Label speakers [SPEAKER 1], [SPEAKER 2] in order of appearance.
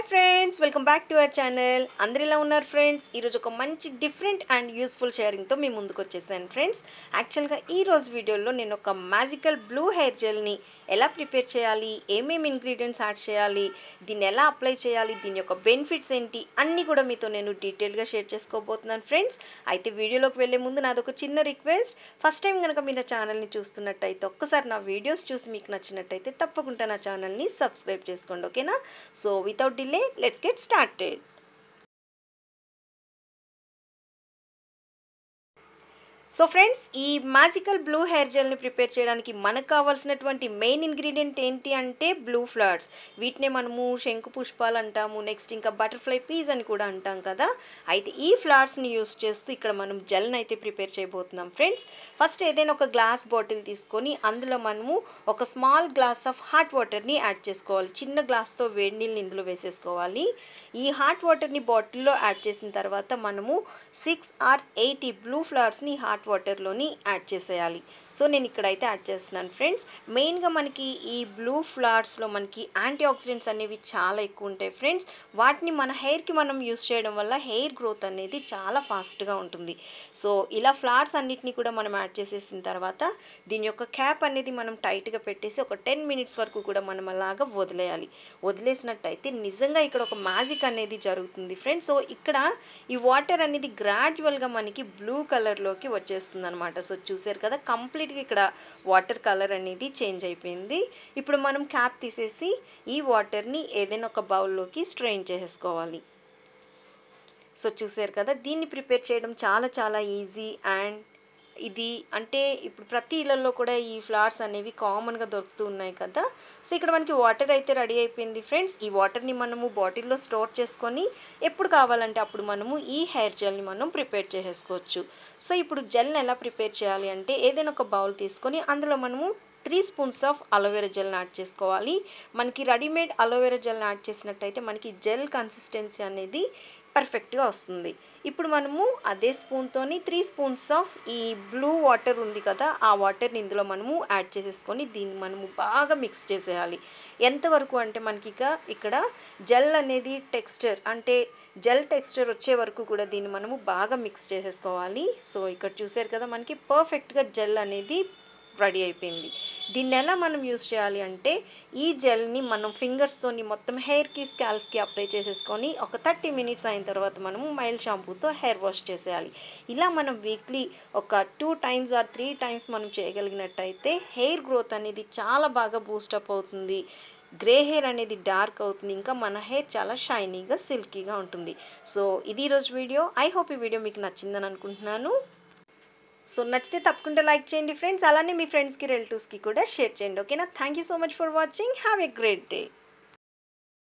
[SPEAKER 1] hi friends welcome back to our channel అందరు ఎలా ఉన్నారు ఫ్రెండ్స్ ఈరోజు ఒక మంచి డిఫరెంట్ అండ్ యూస్ఫుల్ షేరింగ్తో మీ ముందుకు వచ్చేసాను ఫ్రెండ్స్ యాక్చువల్గా ఈ రోజు వీడియోలో నేను ఒక మ్యాజికల్ బ్లూ హెయిర్ జెల్ని ఎలా ప్రిపేర్ చేయాలి ఏమేమి ఇంగ్రీడియంట్స్ యాడ్ చేయాలి దీన్ని ఎలా అప్లై చేయాలి దీని యొక్క బెనిఫిట్స్ ఏంటి అన్నీ కూడా మీతో నేను డీటెయిల్గా షేర్ చేసుకోబోతున్నాను ఫ్రెండ్స్ అయితే వీడియోలోకి వెళ్ళే ముందు నాది ఒక చిన్న రిక్వెస్ట్ ఫస్ట్ టైం కనుక మీరు నా ఛానల్ని చూస్తున్నట్టయితే ఒక్కసారి నా వీడియోస్ చూసి మీకు నచ్చినట్టయితే తప్పకుండా నా ఛానల్ని సబ్స్క్రైబ్ చేసుకోండి ఓకేనా so without delay let's get started so friends ఈ మ్యాజికల్ బ్లూ హెయిర్ జెల్ని ప్రిపేర్ చేయడానికి మనకు కావాల్సినటువంటి మెయిన్ ఇంగ్రీడియంట్ ఏంటి అంటే బ్లూ ఫ్లవర్స్ వీటినే మనము శంకు పుష్పాలు అంటాము నెక్స్ట్ ఇంకా బటర్ఫ్లై పీస్ అని కూడా అంటాం కదా అయితే ఈ ఫ్లవర్స్ని యూస్ చేస్తూ ఇక్కడ మనం జెల్ని అయితే ప్రిపేర్ చేయబోతున్నాం ఫ్రెండ్స్ ఫస్ట్ ఏదైనా ఒక గ్లాస్ బాటిల్ తీసుకొని అందులో మనము ఒక స్మాల్ గ్లాస్ ఆఫ్ హాట్ వాటర్ని యాడ్ చేసుకోవాలి చిన్న గ్లాస్తో వేడి నీళ్ళని ఇందులో వేసేసుకోవాలి ఈ హాట్ వాటర్ని బాటిల్లో యాడ్ చేసిన తర్వాత మనము సిక్స్ ఆర్ ఎయిట్ ఈ బ్లూ ఫ్లవర్స్ని హాట్ వాటర్లోని యాడ్ చేసేయాలి సో నేను ఇక్కడైతే యాడ్ చేస్తున్నాను ఫ్రెండ్స్ మెయిన్గా మనకి ఈ బ్లూ ఫ్లవర్స్లో మనకి యాంటీ ఆక్సిడెంట్స్ అనేవి చాలా ఎక్కువ ఉంటాయి ఫ్రెండ్స్ వాటిని మన హెయిర్కి మనం యూస్ చేయడం వల్ల హెయిర్ గ్రోత్ అనేది చాలా ఫాస్ట్గా ఉంటుంది సో ఇలా ఫ్లవర్స్ అన్నిటిని కూడా మనం యాడ్ చేసేసిన తర్వాత దీని యొక్క క్యాప్ అనేది మనం టైట్గా పెట్టేసి ఒక టెన్ మినిట్స్ వరకు కూడా మనం అలాగా వదిలేయాలి వదిలేసినట్టయితే నిజంగా ఇక్కడ ఒక మ్యాజిక్ అనేది జరుగుతుంది ఫ్రెండ్స్ సో ఇక్కడ ఈ వాటర్ అనేది గ్రాడ్యువల్గా మనకి బ్లూ కలర్లోకి వచ్చేస్తుంది అనమాట సో చూసారు కదా కంప్లీట్గా ఇక్కడ వాటర్ కలర్ అనేది చేంజ్ అయిపోయింది ఇప్పుడు మనం క్యాప్ తీసేసి ఈ వాటర్ని ఏదైనా ఒక బౌల్లోకి స్ట్రెయిన్ చేసేసుకోవాలి సో చూసారు కదా దీన్ని ప్రిపేర్ చేయడం చాలా చాలా ఈజీ అండ్ ఇది అంటే ఇప్పుడు ప్రతి ఇళ్ళల్లో కూడా ఈ ఫ్లవర్స్ అనేవి కామన్గా దొరుకుతూ ఉన్నాయి కదా సో ఇక్కడ మనకి వాటర్ అయితే రెడీ అయిపోయింది ఫ్రెండ్స్ ఈ వాటర్ని మనము బాటిల్లో స్టోర్ చేసుకొని ఎప్పుడు కావాలంటే అప్పుడు మనము ఈ హెయిర్ జెల్ని మనం ప్రిపేర్ చేసేసుకోవచ్చు సో ఇప్పుడు జెల్ని ఎలా ప్రిపేర్ చేయాలి అంటే ఏదైనా ఒక బౌల్ తీసుకొని అందులో మనము త్రీ స్పూన్స్ ఆఫ్ అలోవెరా జెల్ని యాడ్ చేసుకోవాలి మనకి రెడీమేడ్ అలోవెరా జెల్ని యాడ్ చేసినట్టయితే మనకి జెల్ కన్సిస్టెన్సీ అనేది పర్ఫెక్ట్గా వస్తుంది ఇప్పుడు మనము అదే స్పూన్తోని త్రీ స్పూన్స్ ఆఫ్ ఈ బ్లూ వాటర్ ఉంది కదా ఆ వాటర్ని ఇందులో మనము యాడ్ చేసేసుకొని దీన్ని మనము బాగా మిక్స్ చేసేయాలి ఎంతవరకు అంటే మనకి ఇక ఇక్కడ జెల్ అనేది టెక్స్చర్ అంటే జెల్ టెక్స్చర్ వచ్చే వరకు కూడా దీన్ని మనము బాగా మిక్స్ చేసేసుకోవాలి సో ఇక్కడ చూసారు కదా మనకి పర్ఫెక్ట్గా జెల్ అనేది రెడీ అయిపోయింది దీన్ని ఎలా మనం యూస్ చేయాలి అంటే ఈ జెల్ని మనం ఫింగర్స్తోని మొత్తం హెయిర్కి స్కాల్ఫ్కి అప్లై చేసేసుకొని ఒక థర్టీ మినిట్స్ అయిన తర్వాత మనము మైల్డ్ షాంపూతో హెయిర్ వాష్ చేసేయాలి ఇలా మనం వీక్లీ ఒక two times or three times మనం చేయగలిగినట్టయితే హెయిర్ గ్రోత్ అనేది చాలా బాగా బూస్టప్ అవుతుంది గ్రే హెయిర్ అనేది డార్క్ అవుతుంది ఇంకా మన హెయిర్ చాలా షైనీగా సిల్కీగా ఉంటుంది సో ఇది ఈరోజు వీడియో ఐ హోప్ ఈ వీడియో మీకు నచ్చిందని అనుకుంటున్నాను సో నచ్చితే తప్పకుండా లైక్ చేయండి ఫ్రెండ్స్ అలానే మీ ఫ్రెండ్స్కి రిలేటివ్స్కి కూడా షేర్ చేయండి ఓకేనా thank you so much for watching have a great day